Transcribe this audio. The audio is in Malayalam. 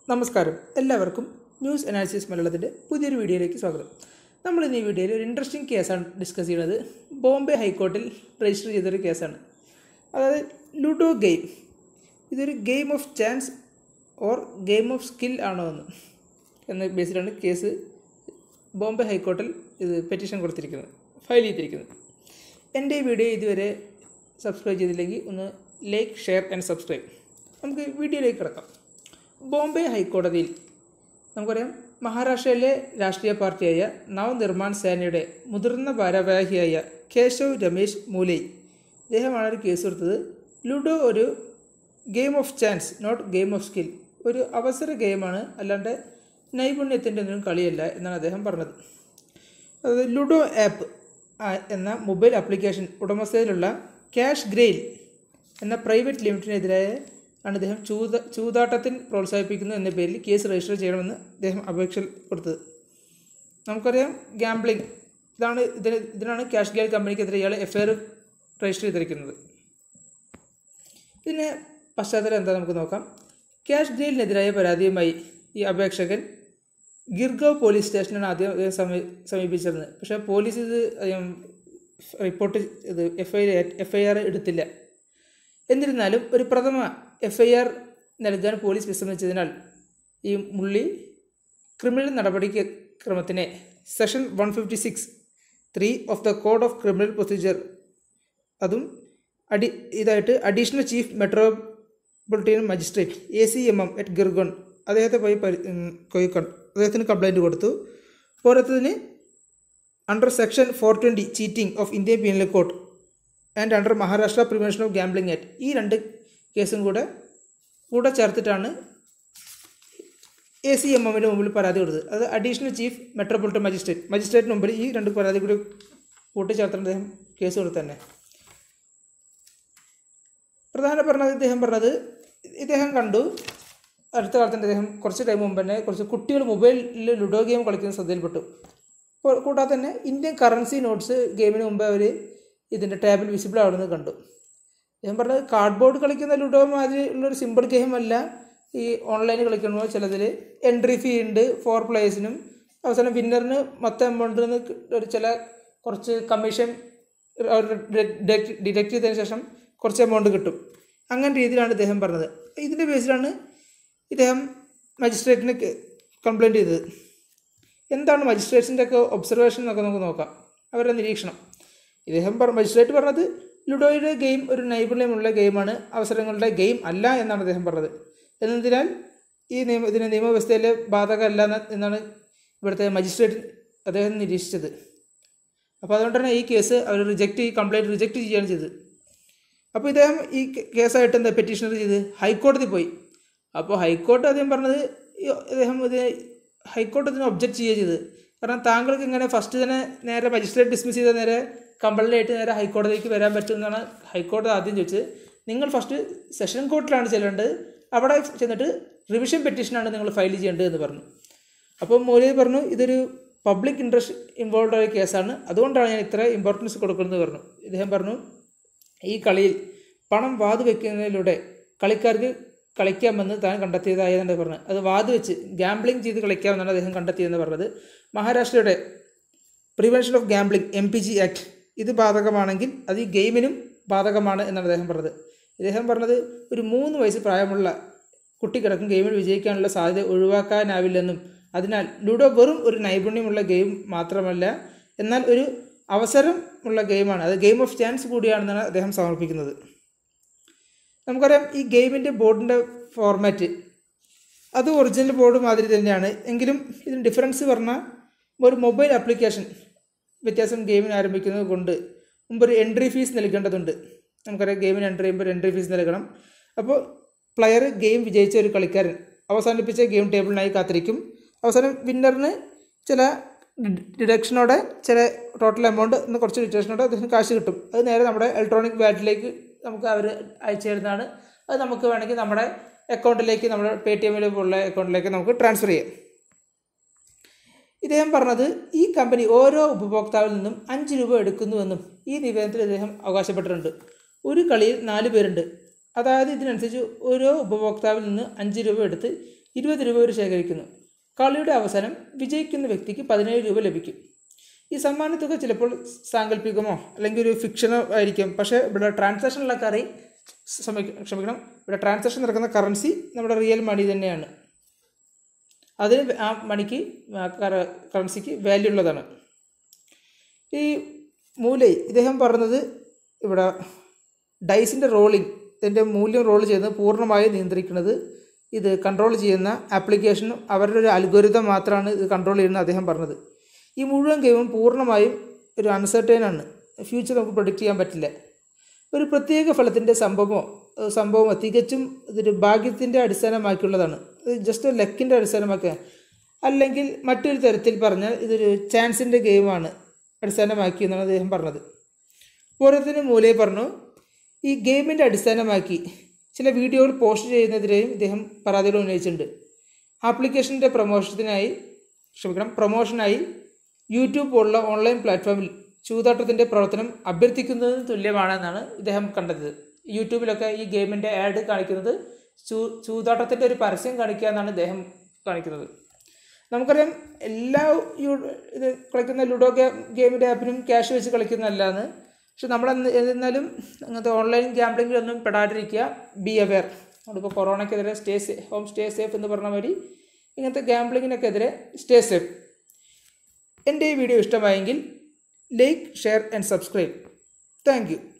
നമസ്കാരം എല്ലാവർക്കും ന്യൂസ് അനാലിസിസ് മലയാളത്തിൻ്റെ പുതിയൊരു വീഡിയോയിലേക്ക് സ്വാഗതം നമ്മൾ ഇന്ന് ഈ വീഡിയോയിൽ ഒരു ഇൻട്രസ്റ്റിംഗ് കേസാണ് ഡിസ്കസ് ചെയ്യുന്നത് ബോംബെ ഹൈക്കോർട്ടിൽ രജിസ്റ്റർ ചെയ്തൊരു കേസാണ് അതായത് ലുഡോ ഗെയിം ഇതൊരു game of chance or game of skill ആണോ എന്ന് എന്ന ബേസിലാണ് കേസ് ബോംബെ ഹൈക്കോർട്ടിൽ ഇത് പെറ്റീഷൻ കൊടുത്തിരിക്കുന്നത് ഫയൽ ചെയ്തിരിക്കുന്നത് എൻ്റെ ഈ വീഡിയോ ഇതുവരെ സബ്സ്ക്രൈബ് ചെയ്തില്ലെങ്കിൽ ഒന്ന് ലൈക്ക് ഷെയർ ആൻഡ് സബ്സ്ക്രൈബ് നമുക്ക് വീഡിയോയിലേക്ക് കിടക്കാം ബോംബെ ഹൈക്കോടതിയിൽ നമുക്കറിയാം മഹാരാഷ്ട്രയിലെ രാഷ്ട്രീയ പാർട്ടിയായ നവനിർമ്മാൺ സേനയുടെ മുതിർന്ന ഭാരവാഹിയായ കേശവ് രമേശ് മൂലൈ ഇദ്ദേഹമാണ് ഒരു കേസ് കൊടുത്തത് ലുഡോ ഒരു game of chance not game of skill ഒരു അവസര ഗെയിമാണ് അല്ലാണ്ട് നൈപുണ്യത്തിൻ്റെ ഒന്നും കളിയല്ല എന്നാണ് അദ്ദേഹം പറഞ്ഞത് അതായത് ലുഡോ ആപ്പ് എന്ന മൊബൈൽ ആപ്ലിക്കേഷൻ ഉടമസ്ഥതയിലുള്ള ക്യാഷ് ഗ്രെയിൽ എന്ന പ്രൈവറ്റ് ലിമിറ്റിനെതിരായ ആണ് ഇദ്ദേഹം ചൂത ചൂതാട്ടത്തിന് പ്രോത്സാഹിപ്പിക്കുന്നു എന്ന പേരിൽ കേസ് രജിസ്റ്റർ ചെയ്യണമെന്ന് അദ്ദേഹം അപേക്ഷ കൊടുത്തത് നമുക്കറിയാം ഗാംബ്ലിംഗ് ഇതാണ് ഇതിന് ഇതിനാണ് ക്യാഷ് ഗ്രെയിൽ കമ്പനിക്കെതിരെ ഇയാൾ എഫ് ഐ ആർ രജിസ്റ്റർ ചെയ്തിരിക്കുന്നത് ഇതിന് പശ്ചാത്തലം എന്താ നമുക്ക് നോക്കാം ക്യാഷ് ഗ്രെയിലിനെതിരായ പരാതിയുമായി ഈ അപേക്ഷകൻ ഗിർഗാവ് പോലീസ് സ്റ്റേഷനാണ് ആദ്യം അദ്ദേഹം സമീ സമീപിച്ചിരുന്നത് പക്ഷേ പോലീസ് ഇത് അദ്ദേഹം റിപ്പോർട്ട് ഇത് F I F I R എടുത്തില്ല എന്നിരുന്നാലും ഒരു പ്രഥമ എഫ് ഐ ആർ നൽകാൻ പോലീസ് വിസമ്മതിച്ചതിനാൽ ഈ മുള്ളി ക്രിമിനൽ നടപടിക്ക് ക്രമത്തിനെ section one fifty six three of the code of criminal procedure അതും അഡി ഇതായിട്ട് additional chief metropolitan magistrate A C M M at Gurgaon അദ്ദേഹത്തെ പോയി പരി കൊയ്ക്കൊണ്ട് അദ്ദേഹത്തിന് കംപ്ലൈൻറ്റ് കൊടുത്തു പോരാത്തതിന് under section four twenty cheating of Indian penal code and under Maharashtra prevention of gambling act ഈ രണ്ട് കേസും കൂടെ കൂടെ ചേർത്തിട്ടാണ് എ സി എം എമ്മിൻ്റെ മുമ്പിൽ പരാതി കൊടുത്തത് അത് അഡീഷണൽ ചീഫ് മെട്രോപൊളിറ്റൻ മജിസ്ട്രേറ്റ് മജിസ്ട്രേറ്റിന് മുമ്പിൽ ഈ രണ്ട് പരാതി കൂടി കൂട്ടിച്ചേർത്താണ് അദ്ദേഹം കേസ് കൊടുത്തത് തന്നെ പ്രധാന പറഞ്ഞത് ഇദ്ദേഹം പറഞ്ഞത് ഇദ്ദേഹം കണ്ടു അടുത്ത കാലത്ത് അദ്ദേഹം കുറച്ച് ടൈം മുമ്പ് തന്നെ കുറച്ച് കുട്ടികൾ മൊബൈലിൽ ലുഡോ ഗെയിം കളിക്കുന്ന ശ്രദ്ധയിൽപ്പെട്ടു അപ്പോൾ കൂടാതെ തന്നെ ഇന്ത്യൻ കറൻസി നോട്ട്സ് ഗെയിമിന് മുമ്പ് അവർ ഇതിൻ്റെ ടേബിൾ വിസിബിൾ ആവുന്നത് കണ്ടു ഞാൻ പറഞ്ഞത് കാർഡ്ബോർഡ് കളിക്കുന്ന ലുഡോ മാതിരി ഉള്ളൊരു സിമ്പിൾ ഗെയിം അല്ല ഈ ഓൺലൈനിൽ കളിക്കുമ്പോൾ ചിലതിൽ എൻട്രി ഫീ ഉണ്ട് ഫോർ പ്ലേയേഴ്സിനും അവസാനം വിന്നറിന് മൊത്തം എമൗണ്ട് ഒരു ചില കുറച്ച് കമ്മീഷൻ ഡിഡക്റ്റ് ചെയ്തതിന് ശേഷം കുറച്ച് എമൗണ്ട് കിട്ടും അങ്ങനെ രീതിയിലാണ് ഇദ്ദേഹം പറഞ്ഞത് ഇതിൻ്റെ ബേസിലാണ് ഇദ്ദേഹം മജിസ്ട്രേറ്റിന് കംപ്ലയിൻറ്റ് ചെയ്തത് എന്താണ് മജിസ്ട്രേറ്റ്സിൻ്റെ ഒക്കെ ഒബ്സർവേഷൻ എന്നൊക്കെ നമുക്ക് നോക്കാം അവരുടെ നിരീക്ഷണം ഇദ്ദേഹം പറ മജിസ്ട്രേറ്റ് പറഞ്ഞത് ലുഡോയുടെ ഗെയിം ഒരു നൈപുണ്യമുള്ള ഗെയിമാണ് അവസരങ്ങളുടെ ഗെയിം അല്ല എന്നാണ് അദ്ദേഹം പറഞ്ഞത് എന്നതിനാൽ ഈ നിയമ ഇതിന് നിയമവ്യവസ്ഥയിൽ ബാധകമല്ല എന്നാണ് ഇവിടുത്തെ മജിസ്ട്രേറ്റ് അദ്ദേഹം നിരീക്ഷിച്ചത് അപ്പോൾ അതുകൊണ്ട് തന്നെ ഈ കേസ് അവർ റിജക്റ്റ് ഈ കംപ്ലയിൻറ്റ് റിജക്റ്റ് ചെയ്യുകയാണ് ചെയ്തത് അപ്പോൾ ഇദ്ദേഹം ഈ കേസായിട്ട് എന്താ പെറ്റീഷണർ ചെയ്ത് ഹൈക്കോടതി പോയി അപ്പോൾ ഹൈക്കോടതി അദ്ദേഹം പറഞ്ഞത് അദ്ദേഹം ഇത് ഹൈക്കോടതി ഇതിനെ ഒബ്ജക്റ്റ് ചെയ്യുക ചെയ്തത് കാരണം താങ്കൾക്ക് ഇങ്ങനെ ഫസ്റ്റ് തന്നെ നേരെ മജിസ്ട്രേറ്റ് ഡിസ്മിസ് ചെയ്ത നേരെ കംപ്ലൈൻ്റ് ആയിട്ട് നേരെ ഹൈക്കോടതിക്ക് വരാൻ പറ്റുമെന്നാണ് ഹൈക്കോടതി ആദ്യം ചോദിച്ചത് നിങ്ങൾ ഫസ്റ്റ് സെഷൻ കോർട്ടിലാണ് ചെല്ലേണ്ടത് അവിടെ ചെന്നിട്ട് റിവിഷൻ പെറ്റീഷനാണ് നിങ്ങൾ ഫയൽ ചെയ്യേണ്ടത് എന്ന് പറഞ്ഞു അപ്പോൾ മോലി പറഞ്ഞു ഇതൊരു പബ്ലിക് ഇൻട്രസ്റ്റ് ഇൻവോൾവ് ആയ കേസാണ് അതുകൊണ്ടാണ് ഞാൻ ഇത്ര ഇമ്പോർട്ടൻസ് കൊടുക്കുന്നത് പറഞ്ഞു ഇദ്ദേഹം പറഞ്ഞു ഈ കളിയിൽ പണം വാതു വയ്ക്കുന്നതിലൂടെ കളിക്കാർക്ക് കളിക്കാമെന്ന് താൻ കണ്ടെത്തിയതായതാണ് പറഞ്ഞത് അത് വാത് വെച്ച് ഗാംബ്ലിംഗ് ചെയ്ത് കളിക്കാമെന്നാണ് അദ്ദേഹം കണ്ടെത്തിയതെന്ന് പറഞ്ഞത് മഹാരാഷ്ട്രയുടെ prevention of gambling M P G act ഇത് ബാധകമാണെങ്കിൽ അത് ഈ ഗെയിമിനും ബാധകമാണ് എന്നാണ് അദ്ദേഹം പറഞ്ഞത് ഇദ്ദേഹം പറഞ്ഞത് ഒരു മൂന്ന് വയസ്സ് പ്രായമുള്ള കുട്ടിക്കിടക്കും ഗെയിമിൽ വിജയിക്കാനുള്ള സാധ്യത ഒഴിവാക്കാനാവില്ലെന്നും അതിനാൽ ലുഡോ വെറും ഒരു നൈപുണ്യമുള്ള ഗെയിം മാത്രമല്ല എന്നാൽ ഒരു അവസരം ഉള്ള ഗെയിമാണ് അത് ഗെയിം ഓഫ് ചാൻസ് കൂടിയാണെന്നാണ് അദ്ദേഹം സമർപ്പിക്കുന്നത് നമുക്കറിയാം ഈ ഗെയിമിൻ്റെ ബോർഡിൻ്റെ ഫോർമാറ്റ് അത് ഒറിജിനൽ ബോർഡ് മാതിരി തന്നെയാണ് എങ്കിലും ഇതിന് ഡിഫറൻസ് പറഞ്ഞാൽ ഒരു മൊബൈൽ ആപ്ലിക്കേഷൻ വ്യത്യാസം ഗെയിമിന് ആരംഭിക്കുന്നത് കൊണ്ട് മുമ്പ് ഒരു എൻട്രി ഫീസ് നൽകേണ്ടതുണ്ട് നമുക്കറിയാം ഗെയിമിന് എൻട്രി ചെയ്യുമ്പോൾ എൻട്രി ഫീസ് നൽകണം അപ്പോൾ പ്ലെയർ ഗെയിം വിജയിച്ച ഒരു കളിക്കാരൻ അവസാനിപ്പിച്ച ഗെയിം ടേബിളിനായി കാത്തിരിക്കും അവസാനം വിന്നറിന് ചില ഡിഡക്ഷനോടെ ചില ടോട്ടൽ എമൗണ്ട് എന്ന് കുറച്ച് ഡിഡക്ഷനോടെ അദ്ദേഹത്തിന് കാശ് കിട്ടും അത് നേരെ നമ്മുടെ ഇലക്ട്രോണിക് വാലറ്റിലേക്ക് നമുക്ക് അവർ അയച്ചു തരുന്നതാണ് അത് നമുക്ക് വേണമെങ്കിൽ നമ്മുടെ അക്കൗണ്ടിലേക്ക് നമ്മുടെ പേ ടി എമ്മിൽ ഉള്ള അക്കൗണ്ടിലേക്ക് നമുക്ക് ട്രാൻസ്ഫർ ചെയ്യാം ഇദ്ദേഹം പറഞ്ഞത് ഈ കമ്പനി ഓരോ ഉപഭോക്താവിൽ നിന്നും അഞ്ച് രൂപ എടുക്കുന്നുവെന്നും ഈ നിവേദനത്തിൽ ഇദ്ദേഹം അവകാശപ്പെട്ടിട്ടുണ്ട് ഒരു കളിയിൽ നാല് പേരുണ്ട് അതായത് ഇതിനനുസരിച്ച് ഓരോ ഉപഭോക്താവിൽ നിന്ന് അഞ്ച് രൂപ എടുത്ത് ഇരുപത് രൂപ വരെ ശേഖരിക്കുന്നു കളിയുടെ അവസാനം വിജയിക്കുന്ന വ്യക്തിക്ക് പതിനേഴ് രൂപ ലഭിക്കും ഈ സമ്മാനത്തുക ചിലപ്പോൾ സാങ്കല്പികമോ അല്ലെങ്കിൽ ഒരു ഫിക്ഷനോ ആയിരിക്കും പക്ഷേ ഇവിടെ ട്രാൻസാക്ഷനുള്ള കറി ക്ഷമിക്കണം ഇവിടെ ട്രാൻസാക്ഷൻ നടക്കുന്ന കറൻസി നമ്മുടെ റിയൽ മണി തന്നെയാണ് അതിന് ആ മണിക്ക് കറൻസിക്ക് വാല്യൂ ഉള്ളതാണ് ഈ മൂലൈ ഇദ്ദേഹം പറഞ്ഞത് ഇവിടെ ഡൈസിൻ്റെ റോളിംഗ് ഇതിൻ്റെ മൂല്യം റോൾ ചെയ്യുന്നത് പൂർണ്ണമായും നിയന്ത്രിക്കുന്നത് ഇത് കൺട്രോൾ ചെയ്യുന്ന ആപ്ലിക്കേഷനും അവരുടെ ഒരു അൽഗോരിതം മാത്രമാണ് ഇത് കൺട്രോൾ ചെയ്യുന്നത് അദ്ദേഹം പറഞ്ഞത് ഈ മുഴുവൻ ഗെയിമും പൂർണ്ണമായും ഒരു അൺസർട്ടൈൻ ആണ് ഫ്യൂച്ചർ നമുക്ക് പ്രൊഡിക്റ്റ് ചെയ്യാൻ പറ്റില്ല ഒരു പ്രത്യേക ഫലത്തിൻ്റെ സംഭവമോ സംഭവമോ തികച്ചും ഇതൊരു ഭാഗ്യത്തിൻ്റെ അടിസ്ഥാനമാക്കിയുള്ളതാണ് ഇത് ജസ്റ്റ് ലക്കിൻ്റെ അടിസ്ഥാനമാക്കുക അല്ലെങ്കിൽ മറ്റൊരു തരത്തിൽ പറഞ്ഞാൽ ഇതൊരു ചാൻസിൻ്റെ ഗെയിമാണ് അടിസ്ഥാനമാക്കി എന്നാണ് അദ്ദേഹം പറഞ്ഞത് പോരാത്തിന് മൂലയെ പറഞ്ഞു ഈ ഗെയിമിൻ്റെ അടിസ്ഥാനമാക്കി ചില വീഡിയോകൾ പോസ്റ്റ് ചെയ്യുന്നതിനെയും ഇദ്ദേഹം പരാതികൾ ഉന്നയിച്ചിട്ടുണ്ട് ആപ്ലിക്കേഷൻ്റെ പ്രൊമോഷത്തിനായി ക്ഷമിക്കണം പ്രൊമോഷനായി യൂട്യൂബ് പോലുള്ള ഓൺലൈൻ പ്ലാറ്റ്ഫോമിൽ ചൂതാട്ടത്തിൻ്റെ പ്രവർത്തനം അഭ്യർത്ഥിക്കുന്നതിന് തുല്യമാണെന്നാണ് ഇദ്ദേഹം കണ്ടത് യൂട്യൂബിലൊക്കെ ഈ ഗെയിമിൻ്റെ ആഡ് കാണിക്കുന്നത് ചൂ ചൂതാട്ടത്തിൻ്റെ ഒരു പരസ്യം കാണിക്കുക എന്നാണ് ഇദ്ദേഹം കാണിക്കുന്നത് നമുക്കറിയാം എല്ലാ യു ഇത് കളിക്കുന്ന ലുഡോ ഗെയിം ഗെയിമിൻ്റെ ആപ്പിനും ക്യാഷ് വെച്ച് കളിക്കുന്നതല്ലാന്ന് പക്ഷെ നമ്മൾ എന്നാലും അങ്ങനത്തെ ഓൺലൈൻ ഗ്യാമ്പിളിങ്ങിലൊന്നും പെടാതിരിക്കുക ബി അവെയർ നമ്മളിപ്പോൾ കൊറോണയ്ക്കെതിരെ stay say home stay safe എന്ന് പറഞ്ഞ മാതിരി ഇങ്ങനത്തെ ഗ്യാമ്പിളിങ്ങിനൊക്കെതിരെ സ്റ്റേ സേഫ് എൻ്റെ ഈ വീഡിയോ ഇഷ്ടമായെങ്കിൽ like share and subscribe thank U